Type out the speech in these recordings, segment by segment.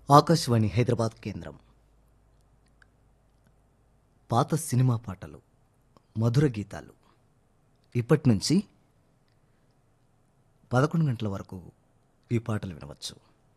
ఆకాశవాణి హైదరాబాద్ కేంద్రం పాత సినిమా పాటలు మధుర గీతాలు ఇప్పటి నుంచి పదకొండు గంటల వరకు ఈ పాటలు వినవచ్చు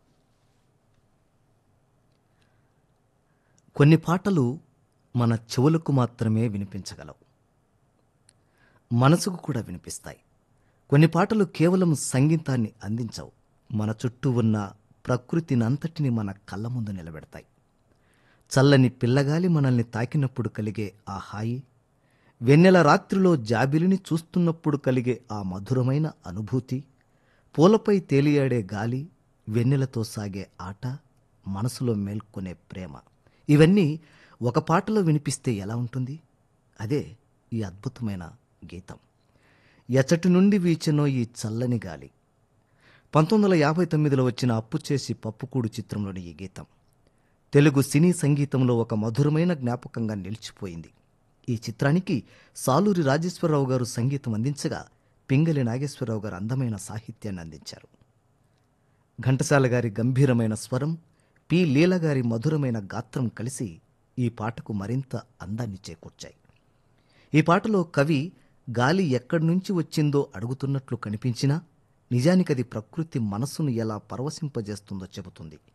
కొన్ని పాటలు మన చెవులకు మాత్రమే వినిపించగలవు మనసుకు కూడా వినిపిస్తాయి కొన్ని పాటలు కేవలం సంగీతాన్ని అందించవు మన చుట్టూ ఉన్న ప్రకృతినంతటిని మన కళ్ళ ముందు నిలబెడతాయి చల్లని పిల్లగాలి మనల్ని తాకినప్పుడు కలిగే ఆ హాయి వెన్నెల రాత్రిలో జాబిలిని చూస్తున్నప్పుడు కలిగే ఆ మధురమైన అనుభూతి పూలపై తేలియాడే గాలి వెన్నెలతో సాగే ఆట మనసులో మేల్కొనే ప్రేమ ఇవన్నీ ఒక పాటలో వినిపిస్తే ఎలా ఉంటుంది అదే ఈ అద్భుతమైన గీతం ఎచ్చటి నుండి వీచెనో ఈ చల్లని గాలి పంతొమ్మిది వందల యాభై తొమ్మిదిలో వచ్చిన అప్పు చేసి పప్పుకూడు చిత్రంలోని ఈ గీతం తెలుగు సినీ సంగీతంలో ఒక మధురమైన జ్ఞాపకంగా నిలిచిపోయింది ఈ చిత్రానికి సాలూరి రాజేశ్వరరావు గారు సంగీతం అందించగా పింగళి నాగేశ్వరరావు గారు అందమైన సాహిత్యాన్ని అందించారు ఘంటసాల గారి గంభీరమైన స్వరం పి లీల గారి మధురమైన గాత్రం కలిసి ఈ పాటకు మరింత అందాన్ని చేకూర్చాయి ఈ పాటలో కవి గాలి ఎక్కడి నుంచి వచ్చిందో అడుగుతున్నట్లు కనిపించినా నిజానికది ప్రకృతి మనస్సును ఎలా పరవశింపజేస్తుందో చెబుతుంది